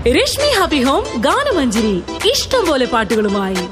Rashmi happy home Ganamanjari ഇഷ്ടം പോലെ പാട്ടുകളുമായി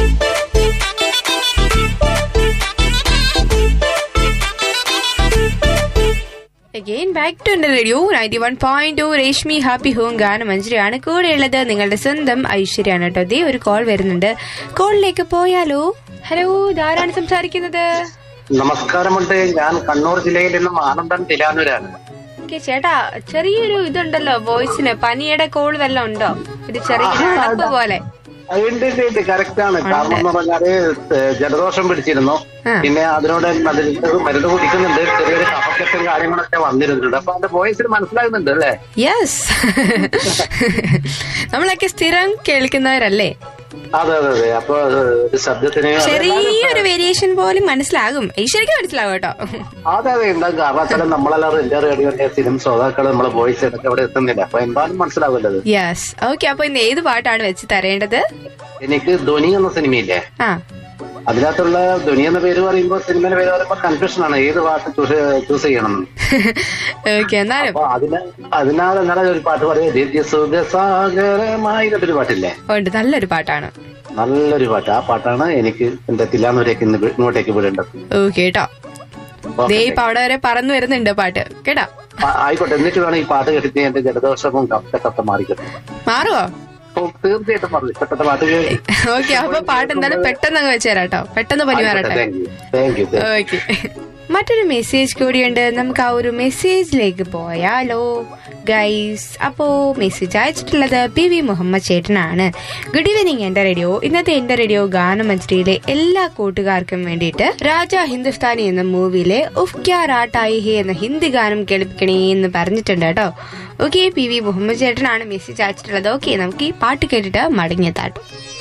അഗെയിൻ ബാക്ക് ടു എന്റെ radio ninety one point two Reshmi happy home ഗാനം മഞ്ജരിയാണ് കൂടെയുള്ളത് നിങ്ങളുടെ സ്വന്തം ഐശ്വര്യാണ് കേട്ടോ ദേ ഒരു കോൾ വരുന്നുണ്ട് കോളിലേക്ക് പോയാലോ ഹലോ ഇതാരാണ് സംസാരിക്കുന്നത് നമസ്കാരമുണ്ട് ഞാൻ കണ്ണൂർ ജില്ലയിൽ നിന്നും ആനന്ദൻ തിലാനൂരാണ് ഓക്കെ ചേട്ടാ ചെറിയൊരു ഇതുണ്ടല്ലോ വോയിസിന് പനിയുടെ കോൾ വല്ലതും ഉണ്ടോ ഒരു ചെറിയൊരു അടപ്പ് പോലെ ആ, ഉണ്ട് ഉണ്ട് ഉണ്ട് കറക്റ്റ് ആണ് കാരണം എന്ന് പറഞ്ഞാല് ഏഹ് ജലദോഷം പിടിച്ചിരുന്നു ആ. പിന്നെ അതിനോട് മരുന്ന് മരുന്ന് കുടിക്കുന്നുണ്ട് ചെറിയൊരു കഫക്കെട്ടും കാര്യങ്ങളൊക്കെ വന്നിരുന്നുണ്ട് അപ്പൊ അതിന്റെ വോയിസിൽ മനസ്സിലാകുന്നുണ്ട് അല്ലേ യെസ് നമ്മളൊക്കെ സ്ഥിരം കേൾക്കുന്നവരല്ലേ അതെ അതെ അതെ അപ്പൊ ഏഹ്, ഒരു ശബ്ദത്തിന് ചെറിയൊരു വേരിയേഷൻ പോലും മനസ്സിലാകും ഈശ്വരിക്ക് മനസ്സിലാവും കേട്ടോ അതെ അതെ ഉണ്ടാകും കാരണം വെച്ചാൽ നമ്മളെല്ലാവരും എന്റെ റേഡിയോന്റെ ഫിലിം ശ്രോതാക്കൾ നമ്മളെ വോയിസ് ഇടയ്ക്ക് അവിടെ എത്തുന്നില്ല അപ്പൊ എന്തായാലും മനസ്സിലാവില്ലത് യെസ് ഓക്കെ അപ്പൊ ഇന്ന് ഏത് പാട്ടാണ് വെച്ച് തരേണ്ടത് എനിക്ക് ധ്വനി എന്ന സിനിമയില്ലേ ആ അതിനകത്തുള്ള ധ്വനി എന്ന പേര് പറയുമ്പോൾ സിനിമയുടെ പേര് പറയുമ്പോൾ കൺഫ്യൂഷൻ ആണ് ഏത് പാട്ട് ചൂസ് ചൂസ് ചെയ്യണം ഓക്കെ എന്നാലും അപ്പൊ അതിന് അതിനാൽ എന്നാലും ഒരു പാട്ട് പറയാം സുഖസാഗരമായ ഒരു പാട്ടില്ലേ ഉണ്ട് നല്ലൊരു പാട്ടാണ് നല്ലൊരു പാട്ട് ആ പാട്ടാണ് എനിക്ക് എന്റെ തില്ലാന്നൂരേക്ക് ഇന്ന് ഇങ്ങോട്ടേക്ക് വിടേണ്ടത് ഓക്കെ കേട്ടോ ദേ ഇപ്പൊ അവിടെ വരെ പറന്നു വരുന്നുണ്ട് പാട്ട് കേട്ടോ ആ, ആയിക്കോട്ടെ എന്നിട്ട് വേണം ഈ പാട്ട് കേട്ടിട്ട് എന്റെ ജലദോഷവും കപ്പൊക്കെ മാറിക്കിട്ടും മാറുവോ അപ്പൊ തീർച്ചയായിട്ടും പറഞ്ഞു ഇഷ്ടപ്പെട്ട പാട്ട് കേൾക്കും ഓക്കെ അപ്പൊ പാട്ട് എന്തായാലും പെട്ടെന്ന് അങ്ങ് വെച്ചുതരാം കേട്ടോ പെട്ടെന്ന് പനി മാറട്ടെ thank you thank you okay മറ്റൊരു മെസ്സേജ് കൂടിയുണ്ട് നമുക്ക് ആ ഒരു മെസ്സേജിലേക്ക് പോയാലോ ഗൈസ് അപ്പോ മെസ്സേജ് അയച്ചിട്ടുള്ളത് പി വി മുഹമ്മദ് ചേട്ടനാണ് ഗുഡ് ഈവനിങ് എന്റെ റേഡിയോ ഇന്നത്തെ എന്റെ റേഡിയോ ഗാനമഞ്ജരിയിലെ എല്ലാ കൂട്ടുകാർക്കും വേണ്ടിയിട്ട് രാജ ഹിന്ദുസ്ഥാനി എന്ന മൂവിയിലെ ഉഫ് ക്യാ റാട്ടായി ഹേ എന്ന ഹിന്ദി ഗാനം കേൾപ്പിക്കണേ എന്ന് പറഞ്ഞിട്ടുണ്ട് കേട്ടോ ഓക്കെ പി വി മുഹമ്മദ് ചേട്ടനാണ് മെസ്സേജ് അയച്ചിട്ടുള്ളത് ഓക്കെ നമുക്ക് ഈ പാട്ട് കേട്ടിട്ട് മടങ്ങിയെത്താട്ടോ